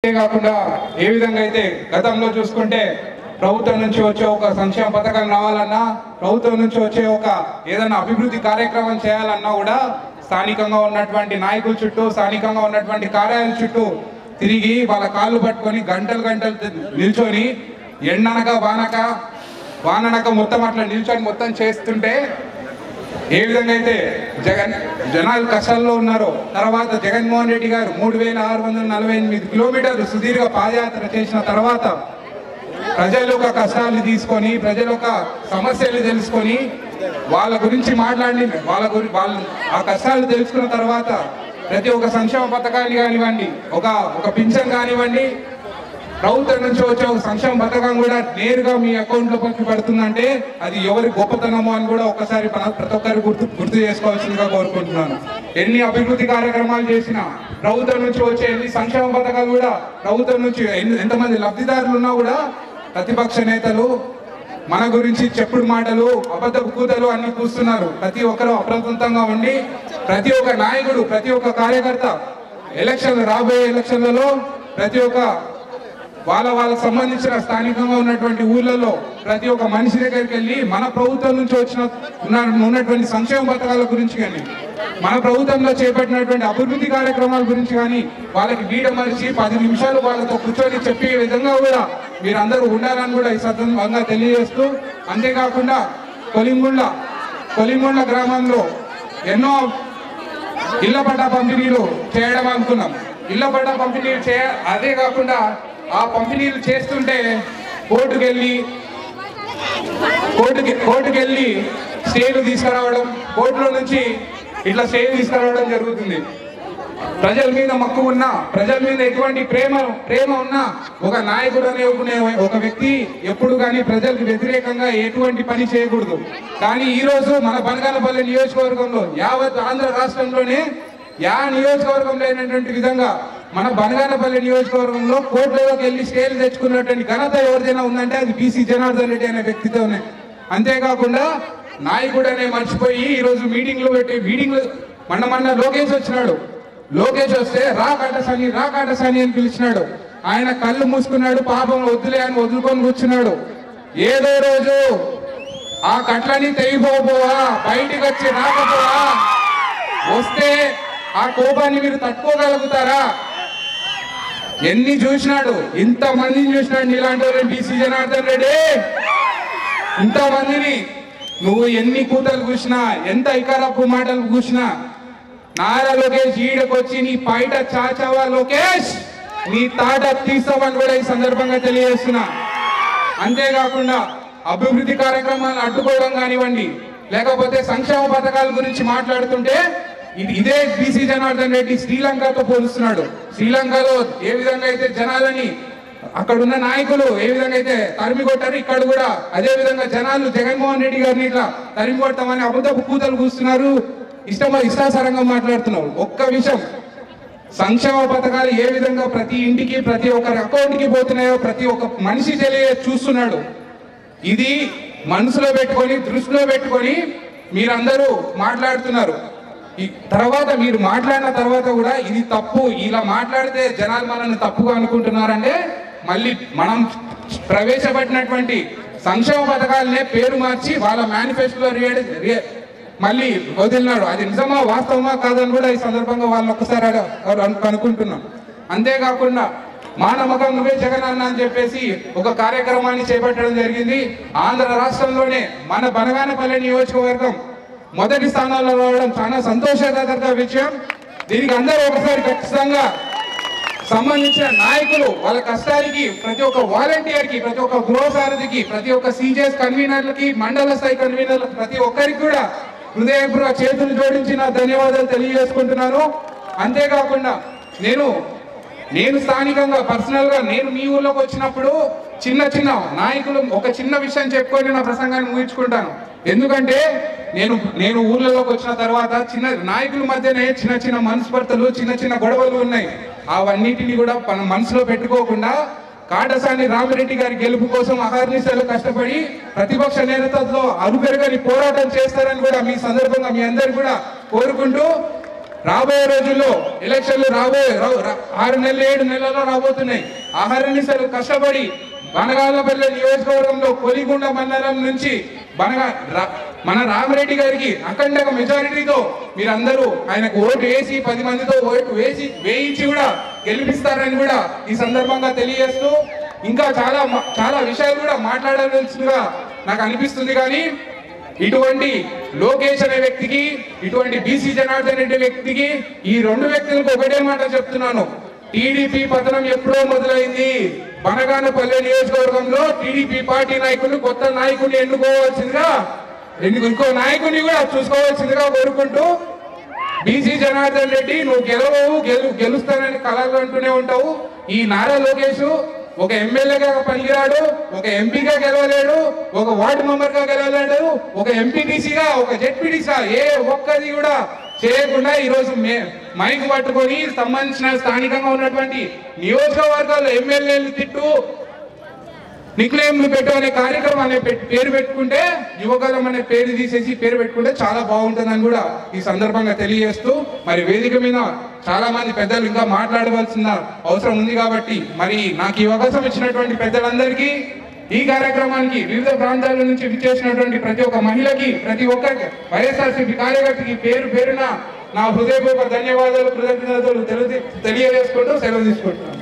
అంతేకాకుండా ఏ విధంగా అయితే గతంలో చూసుకుంటే ప్రభుత్వం నుంచి వచ్చే ఒక సంక్షేమ పథకం రావాలన్నా ప్రభుత్వం నుంచి వచ్చే ఒక ఏదైనా అభివృద్ధి కార్యక్రమం చేయాలన్నా కూడా స్థానికంగా ఉన్నటువంటి నాయకుల చుట్టూ స్థానికంగా ఉన్నటువంటి కార్యాలయాల చుట్టూ తిరిగి వాళ్ళ కాళ్ళు పట్టుకొని గంటలు గంటలు నిల్చొని ఎండనక వానక వాననక మొత్తం అట్లా నిల్చొని మొత్తం చేస్తుంటే ఏ విధంగా అయితే జగన్ జనాలు కష్టాల్లో ఉన్నారో తర్వాత జగన్మోహన్ రెడ్డి గారు మూడు వేల ఆరు వందల నలభై ఎనిమిది కిలోమీటర్లు సుదీర్ఘ పాదయాత్ర చేసిన తర్వాత ప్రజల యొక్క కష్టాలు తీసుకొని ప్రజల యొక్క సమస్యలు తెలుసుకొని వాళ్ళ గురించి మాట్లాడి వాళ్ళ గురి వాళ్ళ ఆ కష్టాలు తెలుసుకున్న తర్వాత ప్రతి ఒక్క సంక్షేమ పథకాన్ని కానివ్వండి ఒక ఒక పింఛన్ కానివ్వండి ప్రభుత్వం నుంచి వచ్చే ఒక సంక్షేమ పథకం కూడా నేరుగా మీ అకౌంట్ లోకి పడుతుందంటే అది ఎవరి గొప్పతనమో అని కూడా ఒకసారి మన- ప్రతి ఒక్కరు గుర్తు గుర్తు చేసుకోవాల్సిందిగా కోరుకుంటున్నాను ఎన్ని అభివృద్ధి కార్యక్రమాలు చేసినా ప్రభుత్వం నుంచి వచ్చే ఎన్ని సంక్షేమ పథకాలు కూడా ప్రభుత్వం నుంచి ఎన్ని- ఎంతమంది లబ్ధిదారులు ఉన్నా కూడా ప్రతిపక్ష నేతలు మన గురించి చెప్పుడు మాటలు అబద్ధపు కూతలు అన్ని కూస్తున్నారు ప్రతి ఒక్కరు అప్రమత్తంగా ఉండి ప్రతి ఒక్క నాయకుడు ప్రతి ఒక్క కార్యకర్త ఎలక్షన్లు రాబోయే ఎలక్షన్లలో ప్రతి ఒక్క వాళ్ళ వాళ్ళకి సంబంధించిన స్థానికంగా ఉన్నటువంటి ఊర్లలో ప్రతి ఒక్క మనిషి దగ్గరికి వెళ్ళి మన ప్రభుత్వం నుంచి వచ్చిన ఉన్న- ఉన్నటువంటి సంక్షేమ పథకాల గురించి కానీ మన ప్రభుత్వంలో చేపట్టినటువంటి అభివృద్ధి కార్యక్రమాల గురించి కానీ వాళ్ళకి బీడ మరిచి పది నిమిషాలు వాళ్ళతో కూర్చొని చెప్పే విధంగా కూడా మీరందరూ ఉండాలని కూడా ఈ సందర్భంగా తెలియజేస్తూ అంతేకాకుండా కొలింగుండ కొలింగుండ గ్రామంలో ఎన్నో ఇళ్ల పట్టా పంపిణీలు చేయడం అనుకున్నాం ఇళ్ల పట్టా పంపిణీలు చేయ అదే కాకుండా ఆ పంపిణీలు చేస్తుంటే కోర్టుకు వెళ్ళి కోర్టుకి కోర్టుకు వెళ్ళి స్టేలు తీసుకురావడం కోర్టులో నుంచి ఇట్లా స్టేలు తీసుకురావడం జరుగుతుంది ప్రజల మీద మక్కువ ఉన్నా ప్రజల మీద ఎటువంటి ప్రేమ ప్రేమ ఉన్నా ఒక నాయకుడు అనే ఒక- ఒక వ్యక్తి ఎప్పుడు కానీ ప్రజలకు వ్యతిరేకంగా ఎటువంటి పని చేయకూడదు కానీ ఈ రోజు మన బనగానపల్లి నియోజకవర్గంలో యావత్ ఆంధ్ర రాష్ట్రంలోనే యా నియోజకవర్గం లేనటువంటి విధంగా మన బనగానపల్లి నియోజకవర్గంలో కోర్టులోకి వెళ్ళి స్టేలు తెచ్చుకున్నటువంటి ఘనత ఎవరిదైనా ఉందంటే అది బీసీ జనార్దన్ రెడ్డి అనే వ్యక్తితోనే అంతేకాకుండా నాయకుడు అనే మర్చిపోయి ఈ రోజు మీటింగ్లు పెట్టి మీటింగ్లు మొన్న మొన్న లోకేష్ వచ్చినాడు లోకేష్ వస్తే రా కాటసాని రా కాటసాని అని పిలిచినాడు ఆయన కళ్ళు మూసుకున్నాడు పాపం వద్దులే అని వదులుకొని కూర్చున్నాడు ఏదో రోజు ఆ కట్లని తెగిపోబోవా బయటికి వచ్చి రాకపోవా వస్తే ఆ కోపాన్ని మీరు తట్టుకోగలుగుతారా ఎన్ని చూసినాడు ఇంత మందిని చూసినాడు నీలాంటి వాళ్ళు బీసీ జనార్దన్ రెడ్డి ఇంతమందిని నువ్వు ఎన్ని కూతలు కూసినా ఎంత ఇకరప్పు మాటలు కూసినా నారా లోకేష్ ఈడకొచ్చి నీ పైట చాచావా లోకేష్ నీ తాట తీస్తావని కూడా ఈ సందర్భంగా తెలియజేస్తున్నా అంతేకాకుండా అభివృద్ధి కార్యక్రమాలను అడ్డుకోవడం కానివ్వండి లేకపోతే సంక్షేమ పథకాల గురించి మాట్లాడుతుంటే ఇది ఇదే బీసీ జనార్దన్ రెడ్డి శ్రీలంకతో పోలుస్తున్నాడు శ్రీలంకలో ఏ విధంగా అయితే జనాలని అక్కడ ఉన్న నాయకులు ఏ విధంగా అయితే తరిమి కొట్టారు ఇక్కడ కూడా అదే విధంగా జనాలు జగన్మోహన్ రెడ్డి గారిని ఇట్లా తరిమి కొడతామని అబద్ధపు కూతలు కూస్తున్నారు ఇష్టం ఇష్టాసారంగా మాట్లాడుతున్నారు ఒక్క విషయం సంక్షేమ పథకాలు ఏ విధంగా ప్రతి ఇంటికి ప్రతి ఒక్కరి అకౌంట్కి పోతున్నాయో ప్రతి ఒక్క మనిషి తెలియ చూస్తున్నాడు ఇది మనసులో పెట్టుకొని దృష్టిలో పెట్టుకొని మీరందరూ మాట్లాడుతున్నారు ఈ తర్వాత మీరు మాట్లాడిన తర్వాత కూడా ఇది తప్పు ఇలా మాట్లాడితే జనాలు మనల్ని తప్పుగా అనుకుంటున్నారంటే మళ్ళీ మనం ప్రవేశపెట్టినటువంటి సంక్షేమ పథకాలనే పేరు మార్చి వాళ్ళ మేనిఫెస్టోలో రియడ్ రియ- మళ్ళీ వదిలినాడు అది నిజమా వాస్తవమా కాదని కూడా ఈ సందర్భంగా వాళ్ళు ఒక్కసారి అడ- అను- అనుకుంటున్నాం అంతేకాకుండా మా నమ్మకం నువ్వే జగన్ అన్న అని చెప్పేసి ఒక కార్యక్రమాన్ని చేపట్టడం జరిగింది ఆంధ్ర రాష్ట్రంలోనే మన బనగానపల్లి నియోజకవర్గం మొదటి స్థానంలో రావడం చాలా సంతోషదాయక విషయం దీనికి అందరూ ఒకసారి ఖచ్చితంగా సంబంధించిన నాయకులు వాళ్ళ కష్టానికి ప్రతి ఒక్క వాలంటీర్ కి ప్రతి ఒక్క గృహసారథికి ప్రతి ఒక్క సీజేఎస్ కన్వీనర్లకి మండల స్థాయి కన్వీనర్లకు ప్రతి ఒక్కరికి కూడా హృదయపూర్వక చేతులు జోడించి నా ధన్యవాదాలు తెలియజేసుకుంటున్నాను అంతేకాకుండా నేను నేను స్థానికంగా పర్సనల్ గా నేను మీ ఊర్లోకి వచ్చినప్పుడు చిన్న చిన్న నాయకులు ఒక చిన్న విషయం చెప్పుకొని నా ప్రసంగాన్ని ముగించుకుంటాను ఎందుకంటే నేను నేను ఊర్లలోకి వచ్చిన తర్వాత చిన్న నాయకుల మధ్యనే చిన్న చిన్న మనస్పర్ధలు చిన్న చిన్న గొడవలు ఉన్నాయి అవన్నిటిని కూడా మన మనసులో పెట్టుకోకుండా కాటసాని రామిరెడ్డి గారి గెలుపు కోసం అహర్నిశలు కష్టపడి ప్రతిపక్ష నేతృత్వంలో అరుపెరుగని పోరాటం చేస్తారని కూడా మీ సందర్భంగా మీ అందరు కూడా కోరుకుంటూ రాబోయే రోజుల్లో ఎలక్షన్లు రాబోయే రా- రా- ఆరు నెలలు ఏడు నెలల్లో రాబోతున్నాయి ఆహారనిసలు కష్టపడి బనగాలపల్లి నియోజకవర్గంలో కొలిగుండ మండలం నుంచి బనగా రా- మన రామరెడ్డి గారికి అఖండక మెజారిటీతో మీరందరూ ఆయనకు ఓటు వేసి పది మందితో ఓటు వేసి వేయించి కూడా గెలిపిస్తారని కూడా ఈ సందర్భంగా తెలియజేస్తూ ఇంకా చాలా మ- చాలా విషయాలు కూడా మాట్లాడవలసిందిగా నాకు అనిపిస్తుంది కానీ ఇటువంటి లోకేష్ అనే వ్యక్తికి ఇటువంటి బీసీ జనార్దన్ రెడ్డి వ్యక్తికి ఈ రెండు వ్యక్తులకు ఒకటే మాట చెప్తున్నాను టీడీపీ పతనం ఎప్పుడో మొదలైంది బనగానపల్లె నియోజకవర్గంలో టీడీపీ పార్టీ నాయకులు కొత్త నాయకుడిని ఎన్నుకోవాల్సిందిగా ఎన్ను- ఇంకో నాయకుడిని కూడా చూసుకోవాల్సిందిగా కోరుకుంటూ బీసీ జనార్దన్ రెడ్డి నువ్వు గెలవవు గెలు గెలుస్తానని కలలు అంటూనే ఉంటావు ఈ నారా లోకేష్ ఒక ఎమ్మెల్యేగా పనికిరాడు ఒక ఎంపీగా గెలవలేడు ఒక వార్డు మెంబర్ గా గెలవలేడు ఒక ఎంపీటీసీగా ఒక జెడ్పీటీసీగా ఏ ఒక్కది కూడా చేయకుండా ఈ రోజు మే- మైక్ పట్టుకొని సంబంధించిన స్థానికంగా ఉన్నటువంటి నియోజకవర్గాల్లో ఎమ్మెల్యేలు తిట్టు నిక్నేమ్లు పెట్టు అనే కార్యక్రమాన్ని పెట్- పేరు పెట్టుకుంటే యువగలం అనే పేరు తీసేసి పేరు పెట్టుకుంటే చాలా బాగుంటుందని కూడా ఈ సందర్భంగా తెలియజేస్తూ మరి వేదిక మీద చాలా మంది పెద్దలు ఇంకా మాట్లాడవలసిన అవసరం ఉంది కాబట్టి మరి నాకు ఈ అవకాశం ఇచ్చినటువంటి పెద్దలందరికీ ఈ కార్యక్రమానికి వివిధ ప్రాంతాల నుంచి విచ్చేసినటువంటి ప్రతి ఒక్క మహిళకి ప్రతి ఒక్క వైఎస్ఆర్సీపీ కార్యకర్తకి పేరు పేరున నా హృదయపూర్వక ధన్యవాదాలు కృతజ్ఞతలు తెలియ తెలియజేసుకుంటూ సెలవు తీసుకుంటున్నాను